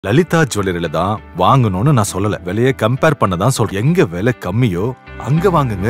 லலிதா ஜுவல்லரியில தான் வாங்கணும்னு நான் சொல்லல விலையை கம்பேர் பண்ண தான் சொல்றேன் எங்க விலை கம்மியோ அங்க வாங்குங்க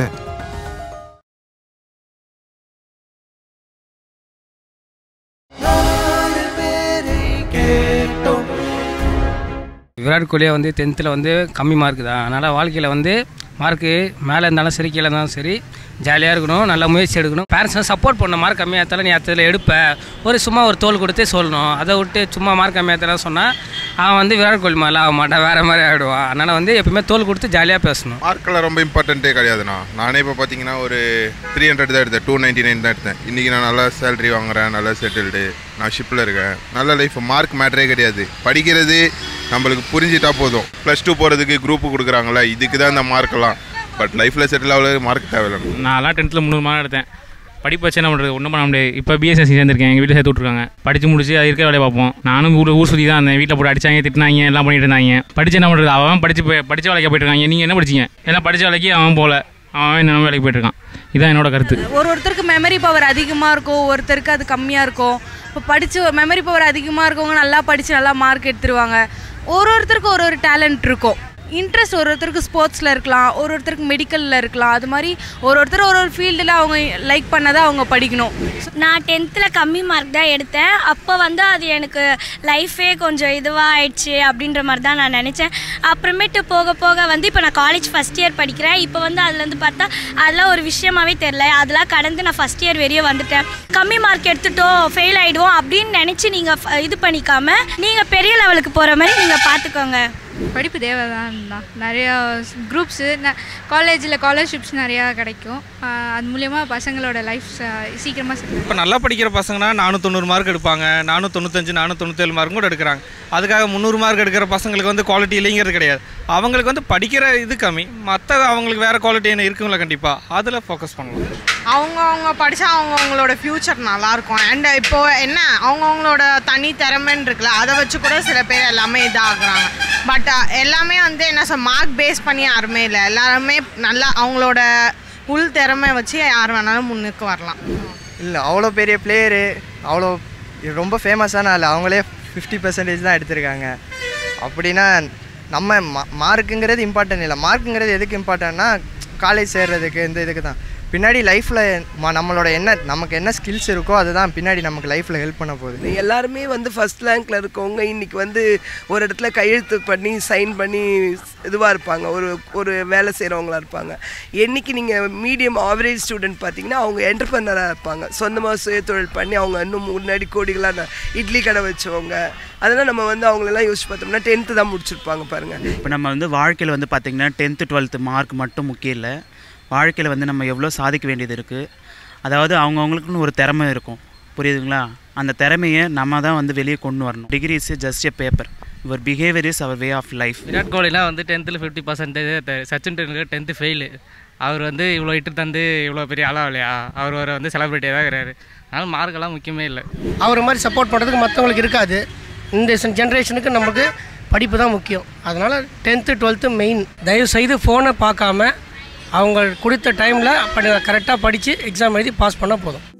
விராட் கோலியே வந்து டென்த்தில் வந்து கம்மி மார்க் தான் அதனால் வாழ்க்கையில் வந்து மார்க்கு மேலே இருந்தாலும் சரி கீழே இருந்தாலும் சரி ஜாலியாக இருக்கணும் நல்ல முயற்சி எடுக்கணும் பேரண்ட்ஸ் சப்போர்ட் பண்ணணும் மார்க் கம்மியாக இருந்தாலும் நீ அடுத்ததில் எடுப்ப ஒரு சும்மா ஒரு தோல் கொடுத்து சொல்லணும் அதை விட்டு சும்மா மார்க் கம்மியாக இருந்தாலும் சொன்னால் அவன் வந்து விராட் கோலி மாதிரிலாம் ஆக மாட்டான் வேறு மாதிரி ஆகிடுவான் அதனால் வந்து எப்பவுமே தோல் கொடுத்து ஜாலியாக பேசணும் மார்க்கெல்லாம் ரொம்ப இம்பார்ட்டண்ட்டே கிடையாதுண்ணா நானே இப்போ பார்த்தீங்கன்னா ஒரு த்ரீ ஹண்ட்ரட் தான் எடுத்தேன் டூ நைன்ட்டி நைன் தான் எடுத்தேன் இன்றைக்கி நான் நல்லா சேலரி வாங்குறேன் நல்லா செட்டில்டு நான் ஷிப்பில் இருக்கேன் நல்ல லைஃப் மார்க் மேட்டரே கிடையாது படிக்கிறது நம்மளுக்கு புரிஞ்சிட்டா போதும் ப்ளஸ் டூ போகிறதுக்கு குரூப்பு கொடுக்குறாங்களே இதுக்கு தான் இந்த மார்க்கெல்லாம் பட் லைஃப்பில் செட்டில் ஆகல மார்க் தேவையில்லை நான்லாம் டென்த்தில் முந்நூறு மார்க் எடுத்தேன் படிப்பு வச்சு என்ன பண்ணுறது ஒன்றும் பண்ண முடியாது இப்போ பிஎஸ்எஸ்சி சேர்ந்துருக்கேன் எங்கள் வீட்டில் சேர்த்து விட்ருக்காங்க படித்து முடிச்சு அது இருக்கிற வேலையை பார்ப்போம் நானும் ஊர் ஊர் சுற்றி தான் இருந்தேன் வீட்டில் போட்டு அடிச்சாங்க திட்டினாங்க எல்லாம் பண்ணிட்டு இருந்தாங்க படிச்சு என்ன பண்ணுறது அவன் படிச்சு போய் படிச்ச வேலைக்கு போயிட்டு இருக்காங்க நீங்கள் என்ன படிச்சீங்க எல்லாம் படிச்ச வேலைக்கு அவன் போகல அவன் என்ன வேலைக்கு போயிட்டு இருக்கான் இதான் என்னோட கருத்து ஒரு ஒருத்தருக்கு மெமரி பவர் அதிகமாக இருக்கும் ஒருத்தருக்கு அது கம்மியாக இருக்கும் இப்போ படித்து மெமரி பவர் அதிகமாக இருக்கவங்க நல்லா படித்து நல்லா மார்க் எடுத்துருவாங்க ஒரு ஒருத்தருக்கு ஒரு ஒரு டேலண்ட் இருக்கும் இன்ட்ரெஸ்ட் ஒரு ஒருத்தருக்கு ஸ்போர்ட்ஸில் இருக்கலாம் ஒரு ஒருத்தருக்கு மெடிக்கலில் இருக்கலாம் அது மாதிரி ஒரு ஒருத்தர் ஒரு ஒரு ஃபீல்டில் அவங்க லைக் பண்ணதை அவங்க படிக்கணும் நான் டென்த்தில் கம்மி மார்க் தான் எடுத்தேன் அப்போ வந்து அது எனக்கு லைஃபே கொஞ்சம் இதுவாக ஆயிடுச்சு அப்படின்ற மாதிரி தான் நான் நினச்சேன் அப்புறமேட்டு போக போக வந்து இப்போ நான் காலேஜ் ஃபஸ்ட் இயர் படிக்கிறேன் இப்போ வந்து அதுலேருந்து பார்த்தா அதெல்லாம் ஒரு விஷயமாவே தெரில அதெல்லாம் கடந்து நான் ஃபஸ்ட் இயர் வெளியே வந்துட்டேன் கம்மி மார்க் எடுத்துட்டோம் ஃபெயில் ஆகிடுவோம் அப்படின்னு நினச்சி நீங்கள் இது பண்ணிக்காம நீங்கள் பெரிய லெவலுக்கு போகிற மாதிரி நீங்கள் பார்த்துக்கோங்க படிப்பு தேவை தான் தான் நிறையா குரூப்ஸு காலேஜில் ஸ்காலர்ஷிப்ஸ் நிறையா கிடைக்கும் ஆஹ் அது மூலயமா பசங்களோட லைஃப் சீக்கிரமாக செட்டில் இப்போ நல்லா படிக்கிற பசங்கன்னா நானூற்றி தொண்ணூறு மார்க் எடுப்பாங்க நானூற்றி தொண்ணூத்தஞ்சு நானூற்றி தொண்ணூத்தேழு மார்க் கூட எடுக்கிறாங்க அதுக்காக முந்நூறு மார்க் எடுக்கிற பசங்களுக்கு வந்து குவாலிட்டி இல்லைங்கிறது கிடையாது அவங்களுக்கு வந்து படிக்கிற இது கம்மி மற்ற அவங்களுக்கு வேறு குவாலிட்டி என்ன இருக்குங்களா கண்டிப்பாக அதில் ஃபோக்கஸ் பண்ணலாம் அவங்க அவங்க படித்தா அவங்க அவங்களோட ஃப்யூச்சர் நல்லாயிருக்கும் அண்ட் இப்போ என்ன அவங்க அவங்களோட தனி திறமைன்னு இருக்குல்ல அதை வச்சு கூட சில பேர் எல்லாமே இதாகுறாங்க பட் எல்லாமே வந்து என்ன சொல் மார்க் பேஸ் பண்ணி யாருமே இல்லை எல்லாருமே நல்லா அவங்களோட உள் திறமை வச்சு யார் வேணாலும் முன்னுக்கு வரலாம் இல்லை அவ்வளோ பெரிய பிளேயரு அவ்வளோ ரொம்ப ஃபேமஸான ஆள் அவங்களே ஃபிஃப்டி பர்சன்டேஜ் தான் எடுத்திருக்காங்க அப்படின்னா நம்ம மா மார்க்குங்கிறது இம்பார்ட்டன்ட் இல்லை மார்க்குங்கிறது எதுக்கு இம்பார்ட்டன்னா காலேஜ் சேர்றதுக்கு இந்த இதுக்கு தான் பின்னாடி லைஃப்பில் நம்மளோட என்ன நமக்கு என்ன ஸ்கில்ஸ் இருக்கோ அதுதான் பின்னாடி நமக்கு லைஃப்பில் ஹெல்ப் பண்ண போகுது எல்லாருமே வந்து ஃபர்ஸ்ட் ரேங்க்ல இருக்கவங்க இன்னைக்கு வந்து ஒரு இடத்துல கையெழுத்து பண்ணி சைன் பண்ணி இதுவாக இருப்பாங்க ஒரு ஒரு வேலை செய்கிறவங்களா இருப்பாங்க என்னைக்கு நீங்கள் மீடியம் ஆவரேஜ் ஸ்டூடெண்ட் பார்த்தீங்கன்னா அவங்க என்டர்பிரனராக இருப்பாங்க சொந்தமாக சுயதொழில் பண்ணி அவங்க இன்னும் முன்னாடி கோடிகளாக இட்லி கடை வச்சவங்க அதெல்லாம் நம்ம வந்து அவங்களெல்லாம் யோசிச்சு பார்த்தோம்னா டென்த்து தான் முடிச்சிருப்பாங்க பாருங்கள் இப்போ நம்ம வந்து வாழ்க்கையில் வந்து பார்த்திங்கன்னா டென்த்து டுவெல்த்து மார்க் மட்டும் முக்கியம் இல்லை வாழ்க்கையில் வந்து நம்ம எவ்வளோ சாதிக்க வேண்டியது இருக்குது அதாவது அவங்கவுங்களுக்குன்னு ஒரு திறமை இருக்கும் புரியுதுங்களா அந்த திறமையை நம்ம தான் வந்து வெளியே கொண்டு வரணும் degree is just a paper your behaviour is our way of life Virat கோலிலாம் வந்து டென்த்தில் fifty percentage Sachin Tendulkar tenth fail அவர் வந்து இவ்வளோ இட்டு தந்து இவ்வளோ பெரிய ஆளாக இல்லையா அவர் ஒரு வந்து செலிபிரிட்டியாக தான் இருக்கிறாரு அதனால் மார்க்கெல்லாம் முக்கியமே இல்லை அவர் மாதிரி சப்போர்ட் பண்ணுறதுக்கு மற்றவங்களுக்கு இருக்காது இந்த ஜென்ரேஷனுக்கு நமக்கு படிப்பு தான் முக்கியம் அதனால் டென்த்து டுவெல்த்து மெயின் தயவு செய்து ஃபோனை பார்க்காம அவங்க கொடுத்த டைமில் கரெக்டாக படித்து எக்ஸாம் எழுதி பாஸ் பண்ணால் போதும்